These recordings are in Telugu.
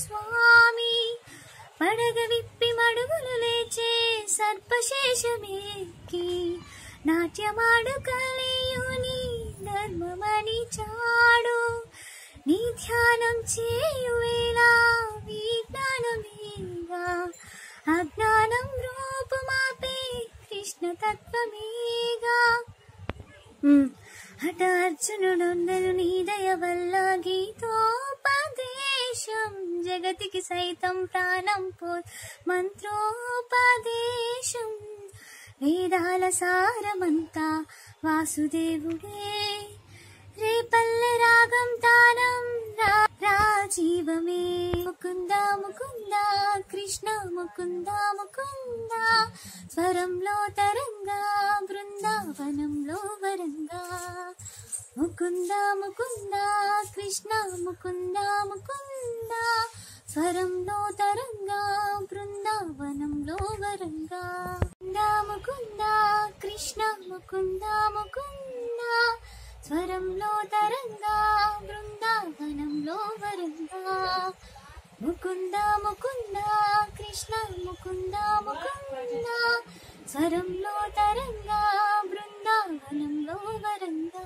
స్వామి పడగ విప్పి మడుగులు లేచే సర్పశేషమేకి నాట్యమాడు కలియుని ధర్మమని చాడు నీ ధ్యానం చేయువేళ విజ్ఞానమేగా అజ్ఞానం రూపుమాపే కృష్ణ తత్వమేగా హఠ అర్జునుడుండను నీ దయ వల్ల గీతోపదేశం జగతికి సైతం ప్రాణం పో మంత్రోపదేశం వేదాల సారమంతా వాసుదేవుడే రేపల్లె రాగం తానం రా రాజీవమే ముకుంద ముకుంద కృష్ణ ముకుంద ముకుంద స్వరంలో తరంగా బృందావనంలో వరంగా ముకుంద ముకుంద కృష్ణ ముకుంద ముకుంద స్వరంలో తరంగా బృందావనంలో వరంగా ముకుంద కృష్ణ ముకుంద ముకుంద స్వరంలో తరంగా బృందావనంలో వరంగా ముకుంద ముకుంద కృష్ణ ముకుంద ముకుంద స్వరంలో తరంగా బృందావనంలో వరంగా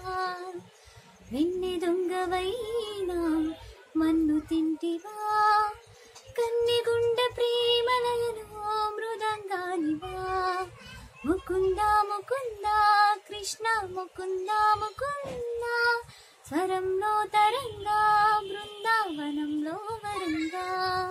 వెన్నె దొంగవైనా మన్ను తింటివా కన్నె గుండె ప్రేమలను మృదంగానివా ముకుంద ముకుంద కృష్ణ ముకుంద ముకుంద స్వరంలో తరంగా బృందావనంలో వరంగా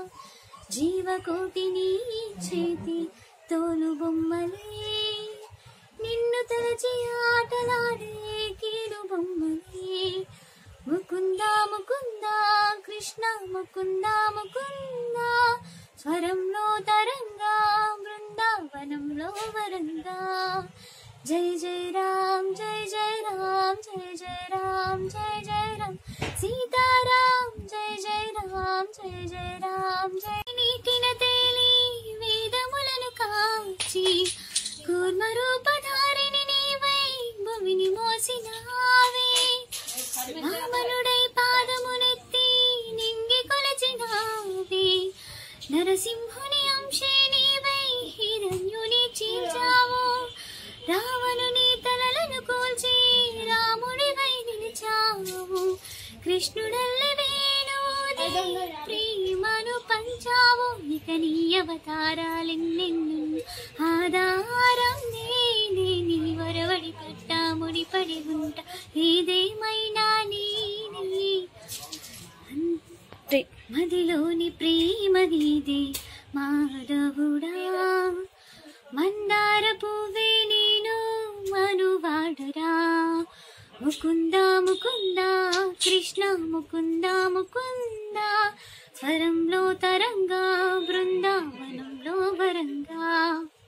జీవకోటిని చేతి తోలు బొమ్మలే నిన్ను తలచి ఆటలాడే కీలు బొమ్మలే ముకుంద ముకుంద కృష్ణ ముకుంద ముకుంద స్వరంలో తరంగా బృందావనంలో వరంగా జై జై రామ్ జై జై రామ్ జై జై రామ్ జై జై రామ్ సీతారాం జై జై రామ్ జై జై రామ్ జై నీటిన తేలి వేదములను కాచి కూర్మ రూపధారిణి నీవై భూమిని మోసినావే వామనుడై పాదమునెత్తి నింగి కొలచినావే నరసింహుని అంశే నీవై హిరణ్యుని చీల్చావు రావణుని తలలను కూల్చి రాముడివై నిలిచావు కృష్ణుడల్లి వేణువుది ప్రేమను పంచావు ఇక నీ అవతారాలెన్నెన్ను ఆధారం నేనే నీ వరవడి పట్ట ముడిపడి ఉంట ఏదేమైనా నీనే అంతే మదిలోని ప్రేమ నీదే మాధవుడా మందార పువ్వే నేను మనువాడరా ముకుంద ముకుంద కృష్ణ ముకుంద ముకుంద స్వరంలో తరంగా బృందావనంలో వరంగా